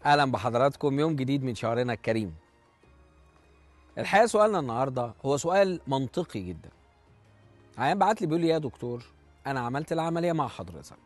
اهلا بحضراتكم يوم جديد من شهرنا الكريم الحقيقه سؤالنا النهارده هو سؤال منطقي جدا عيان بعت لي بيقول لي يا دكتور انا عملت العمليه مع حضرتك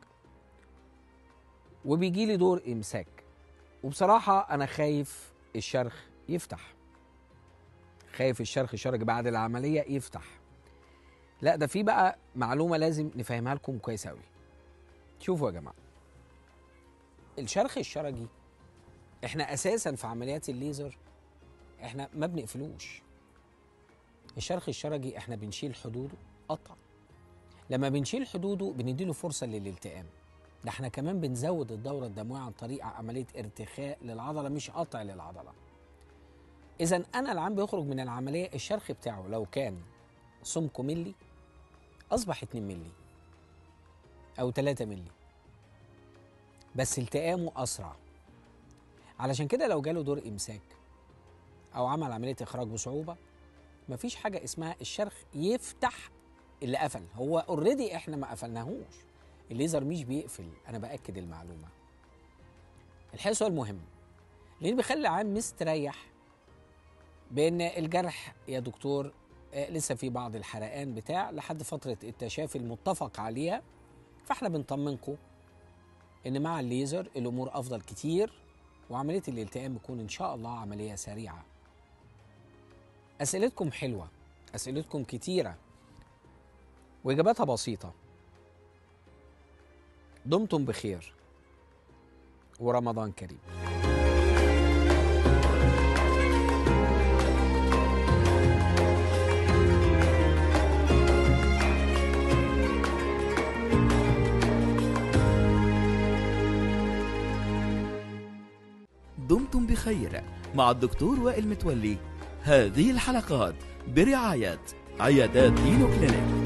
وبيجي لي دور امساك وبصراحه انا خايف الشرخ يفتح خايف الشرخ الشرج بعد العمليه يفتح لا ده في بقى معلومه لازم نفهمها لكم كويس قوي شوفوا يا جماعه الشرخ الشرجي احنا اساسا في عمليات الليزر احنا ما بنقفلوش الشرخ الشرجي احنا بنشيل حدوده قطع لما بنشيل حدوده بنديله فرصه للالتئام ده احنا كمان بنزود الدوره الدمويه عن طريق عمليه ارتخاء للعضله مش قطع للعضله اذا انا العام بيخرج من العمليه الشرخ بتاعه لو كان سمكه ملي اصبح 2 ملي او 3 ملي بس التئامه اسرع علشان كده لو جاله دور امساك او عمل عمليه اخراج بصعوبه مفيش حاجه اسمها الشرخ يفتح اللي قفل هو اوريدي احنا ما قفلناهوش الليزر مش بيقفل انا باكد المعلومه الحقيقه سؤال مهم ليه بيخلي العام مستريح بان الجرح يا دكتور آه لسه في بعض الحرقان بتاع لحد فتره التشافي المتفق عليها فاحنا بنطمنكم ان مع الليزر الامور افضل كتير وعمليه الالتئام بتكون ان شاء الله عمليه سريعه اسئلتكم حلوه اسئلتكم كتيره واجاباتها بسيطه دمتم بخير ورمضان كريم دمتم بخير مع الدكتور وائل متولي هذه الحلقات برعاية عيادات دينو كلينيك